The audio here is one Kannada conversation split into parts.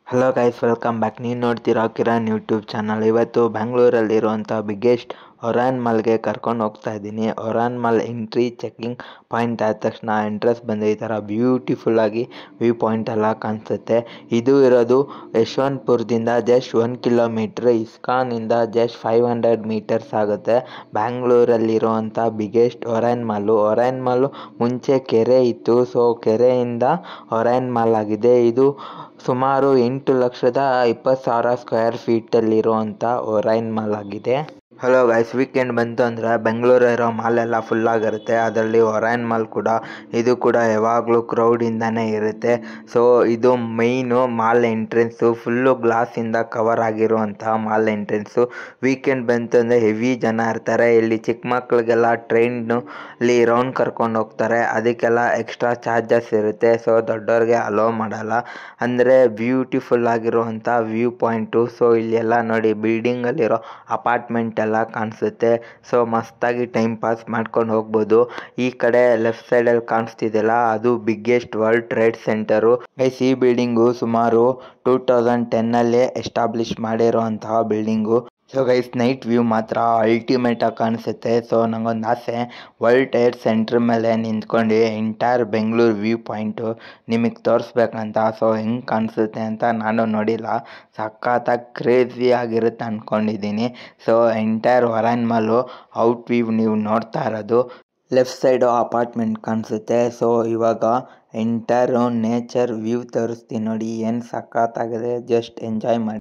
ಹಲೋ ಗೈಸ್ ವೆಲ್ಕಮ್ ಬ್ಯಾಕ್ ನೀವು ನೋಡ್ತೀರಾ ಕಿರಣ್ ಯೂಟ್ಯೂಬ್ ಚಾನಲ್ ಇವತ್ತು ಬೆಂಗಳೂರಲ್ಲಿರುವಂಥ ಬಿಗ್ಗೆಸ್ಟ್ ಒರಾನ್ ಮಾಲ್ಗೆ ಕರ್ಕೊಂಡು ಹೋಗ್ತಾ ಇದ್ದೀನಿ Orion mall entry checking point ಆದ ತಕ್ಷಣ ಎಂಟ್ರೆನ್ಸ್ ಬಂದರೆ ಈ ಥರ ಬ್ಯೂಟಿಫುಲ್ಲಾಗಿ ವ್ಯೂ ಪಾಯಿಂಟ್ ಎಲ್ಲ ಕಾಣಿಸುತ್ತೆ ಇದು ಇರೋದು ಯಶವಂತಪುರದಿಂದ ಜಸ್ಟ್ ಒನ್ ಕಿಲೋಮೀಟ್ರ್ ಇಸ್ಕಾನಿಂದ ಜಸ್ಟ್ ಫೈವ್ ಹಂಡ್ರೆಡ್ ಮೀಟರ್ಸ್ ಆಗುತ್ತೆ ಬ್ಯಾಂಗ್ಳೂರಲ್ಲಿರುವಂಥ ಬಿಗ್ಗೆಸ್ಟ್ ಒರಾನ್ ಮಾಲು ಒರಾನ್ ಮಾಲು ಮುಂಚೆ ಕೆರೆ ಇತ್ತು ಸೊ ಕೆರೆಯಿಂದ ಒರಾನ್ ಮಾಲ್ ಆಗಿದೆ ಇದು ಸುಮಾರು ಎಂಟು ಲಕ್ಷದ ಇಪ್ಪತ್ತು ಸಾವಿರ ಸ್ಕ್ವೇರ್ ಫೀಟಲ್ಲಿರುವಂಥ ಒರೈನ್ ಮಾಲ್ ಆಗಿದೆ ಹಲೋ ಗೈಸ್ ವೀಕೆಂಡ್ ಬಂತು ಅಂದರೆ ಬೆಂಗಳೂರು ಇರೋ ಮಾಲ್ ಎಲ್ಲ ಫುಲ್ ಆಗಿರುತ್ತೆ ಅದರಲ್ಲಿ ಒರೈನ್ ಮಾಲ್ ಕೂಡ ಇದು ಕೂಡ ಯಾವಾಗಲೂ ಕ್ರೌಡಿಂದನೇ ಇರುತ್ತೆ ಸೊ ಇದು ಮೈನು ಮಾಲ್ ಎಂಟ್ರೆನ್ಸು ಫುಲ್ಲು ಗ್ಲಾಸಿಂದ ಕವರ್ ಆಗಿರುವಂತಹ ಮಾಲ್ ಎಂಟ್ರೆನ್ಸು ವೀಕೆಂಡ್ ಬಂತು ಅಂದರೆ ಹೆವಿ ಜನ ಇರ್ತಾರೆ ಇಲ್ಲಿ ಚಿಕ್ಕ ಮಕ್ಳಿಗೆಲ್ಲ ಟ್ರೈನು ಅಲ್ಲಿ ರೌಂಡ್ ಕರ್ಕೊಂಡು ಹೋಗ್ತಾರೆ ಅದಕ್ಕೆಲ್ಲ ಎಕ್ಸ್ಟ್ರಾ ಚಾರ್ಜಸ್ ಇರುತ್ತೆ ಸೊ ದೊಡ್ಡವ್ರಿಗೆ ಅಲೋ ಮಾಡಲ್ಲ ಅಂದರೆ ಬ್ಯೂಟಿಫುಲ್ ಆಗಿರುವಂಥ ವ್ಯೂ ಪಾಯಿಂಟು ಸೊ ಇಲ್ಲೆಲ್ಲ ನೋಡಿ ಬಿಲ್ಡಿಂಗಲ್ಲಿರೋ ಅಪಾರ್ಟ್ಮೆಂಟ್ ಎಲ್ಲ ಕಾಣಿಸುತ್ತೆ ಸೊ ಮಸ್ತಾಗಿ ಟೈಮ್ ಪಾಸ್ ಮಾಡ್ಕೊಂಡು ಹೋಗ್ಬೋದು ಈ ಕಡೆ ಲೆಫ್ಟ್ ಸೈಡಲ್ಲಿ ಕಾಣಿಸ್ತಿದೆಯಲ್ಲ ಅದು biggest world trade centre guys ಈ ಬಿಲ್ಡಿಂಗು ಸುಮಾರು ಟೂ ತೌಸಂಡ್ ಟೆನ್ನಲ್ಲೇ ಎಸ್ಟಾಬ್ಲಿಷ್ ಮಾಡಿರುವಂತಹ building so guys night view ಮಾತ್ರ ಅಲ್ಟಿಮೇಟಾಗಿ ಕಾಣಿಸುತ್ತೆ ಸೊ ನಂಗೊಂದು ಆಸೆ ವರ್ಲ್ಡ್ ಟ್ರೇಡ್ ಸೆಂಟ್ರ್ ಮೇಲೆ ನಿಂತ್ಕೊಂಡು ಎಂಟೈರ್ ಬೆಂಗಳೂರು ವ್ಯೂ ಪಾಯಿಂಟು ನಿಮಗೆ ತೋರಿಸ್ಬೇಕಂತ ಸೊ ಹೆಂಗೆ ಕಾಣಿಸುತ್ತೆ ಅಂತ ನಾನು ನೋಡಿಲ್ಲ ಸಖತ್ತಾಗಿ ಕ್ರೇಜಿ ಆಗಿರುತ್ತೆ ಅಂದ್ಕೊಂಡಿದ್ದೀನಿ so entire Orion mall out view ನೀವು ನೋಡ್ತಾ ಇರೋದು ಲೆಫ್ಟ್ ಸೈಡು ಅಪಾರ್ಟ್ಮೆಂಟ್ ಕಾಣಿಸುತ್ತೆ ಸೊ ಇವಾಗ ಎಂಟೈರು ನೇಚರ್ ವ್ಯೂ ತೋರಿಸ್ತೀನಿ ನೋಡಿ ಏನು ಸಖತ್ತಾಗಿದೆ ಜಸ್ಟ್ ಎಂಜಾಯ್ ಮಾಡಿ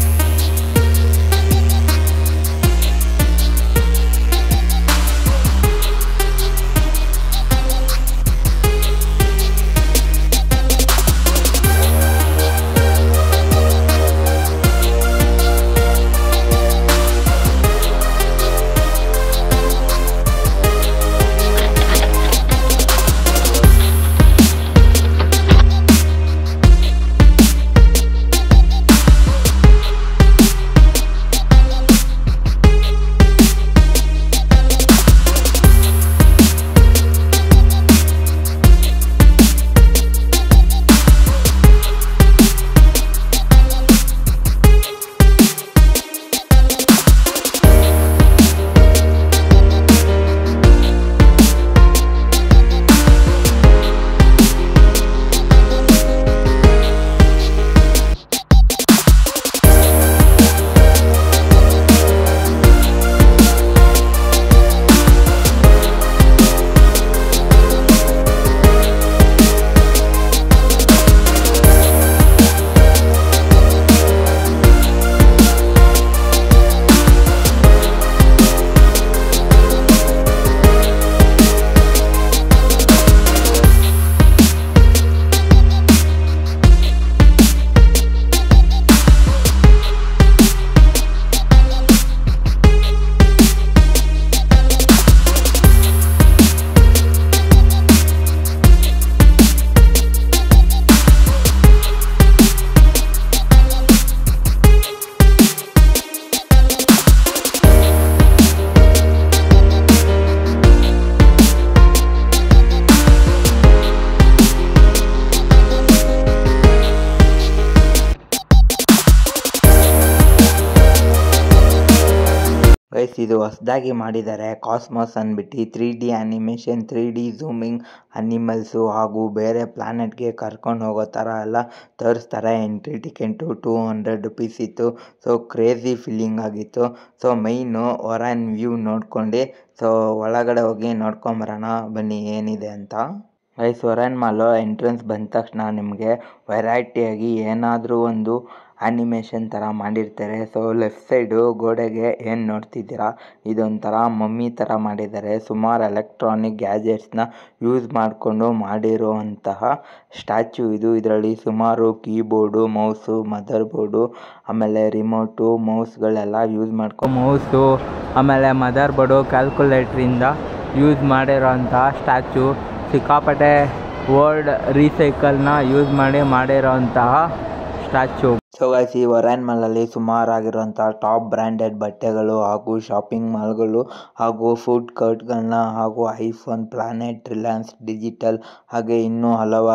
ಗೈಸ್ ಇದು ಹೊಸದಾಗಿ ಮಾಡಿದ್ದಾರೆ ಕಾಸ್ಮಾಸ್ ಅಂದ್ಬಿಟ್ಟು three D animation three D zooming animals ಹಾಗೂ ಬೇರೆ ಪ್ಲಾನೆಟ್ಗೆ ಕರ್ಕೊಂಡು ಹೋಗೋ ಥರ ಎಲ್ಲ ತೋರಿಸ್ತಾರೆ entry ticket two hundred rupees ಇತ್ತು ಸೊ ಕ್ರೇಜಿ ಫೀಲಿಂಗ್ ಆಗಿತ್ತು ಸೊ ಮೈನು ಹೊರನ್ ವ್ಯೂ ನೋಡ್ಕೊಂಡು ಸೊ ಒಳಗಡೆ ಹೋಗಿ ನೋಡ್ಕೊಂಬರೋಣ ಬನ್ನಿ ಏನಿದೆ ಅಂತ ಗೈಸ್ ಹೊರನ್ ಮಾಲು ಎಂಟ್ರೆನ್ಸ್ ಬಂದ ತಕ್ಷಣ ನಿಮಗೆ ವೆರೈಟಿಯಾಗಿ ಏನಾದರೂ ಒಂದು ಆ್ಯನಿಮೇಷನ್ ಥರ ಮಾಡಿರ್ತಾರೆ ಸೊ ಲೆಫ್ಟ್ ಸೈಡು ಗೋಡೆಗೆ ಏನು ನೋಡ್ತಿದ್ದೀರಾ ಇದೊಂಥರ ಮಮ್ಮಿ ಥರ ಮಾಡಿದ್ದಾರೆ ಸುಮಾರು ಎಲೆಕ್ಟ್ರಾನಿಕ್ ಗ್ಯಾಜೆಟ್ಸ್ನ ಯೂಸ್ ಮಾಡಿಕೊಂಡು ಮಾಡಿರುವಂತಹ ಸ್ಟ್ಯಾಚ್ಯೂ ಇದು ಇದರಲ್ಲಿ ಸುಮಾರು ಕೀಬೋರ್ಡು ಮೌಸು ಮದರ್ ಬೋರ್ಡು ಆಮೇಲೆ ರಿಮೋಟು ಮೌಸ್ಗಳೆಲ್ಲ ಯೂಸ್ ಮಾಡ್ಕೊ ಮೌಸು ಆಮೇಲೆ ಮದರ್ ಬೋರ್ಡು ಕ್ಯಾಲ್ಕುಲೇಟ್ರಿಂದ ಯೂಸ್ ಮಾಡಿರೋಂತಹ ಸ್ಟ್ಯಾಚ್ಯೂ ಸಿಕ್ಕಾಪಟ್ಟೆ ವರ್ಡ್ ರೀಸೈಕಲ್ನ ಯೂಸ್ ಮಾಡಿ ಮಾಡಿರೋಂತಹ ಸ್ಟ್ಯಾಚ್ಯೂ ಸೊ ಗೈಸ್ ಈ ಒರೈನ್ ಮಾಲಲ್ಲಿ ಸುಮಾರಾಗಿರುವಂಥ ಟಾಪ್ ಬ್ರ್ಯಾಂಡೆಡ್ ಬಟ್ಟೆಗಳು ಹಾಗೂ ಶಾಪಿಂಗ್ ಮಾಲ್ಗಳು ಹಾಗೂ ಫುಡ್ ಕೋರ್ಟ್ಗಳನ್ನ ಹಾಗೂ ಐಫೋನ್ ಪ್ಲಾನೆಟ್ ರಿಲಯನ್ಸ್ ಡಿಜಿಟಲ್ ಹಾಗೆ ಇನ್ನೂ ಹಲವಾರು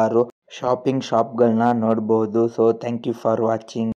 ಶಾಪಿಂಗ್ ಶಾಪ್ಗಳನ್ನ ನೋಡ್ಬೋದು so thank you for watching